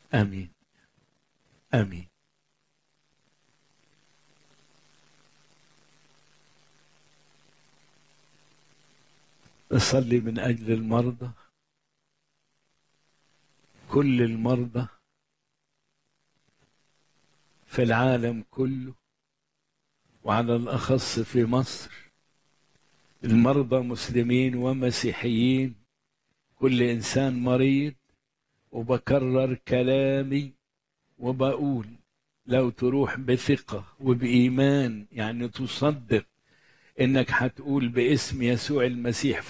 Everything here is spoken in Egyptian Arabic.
امين امين اصلي من اجل المرضى كل المرضى في العالم كله وعلى الاخص في مصر المرضى مسلمين ومسيحيين كل انسان مريض وبكرر كلامي وبقول لو تروح بثقه وبايمان يعني تصدق انك هتقول باسم يسوع المسيح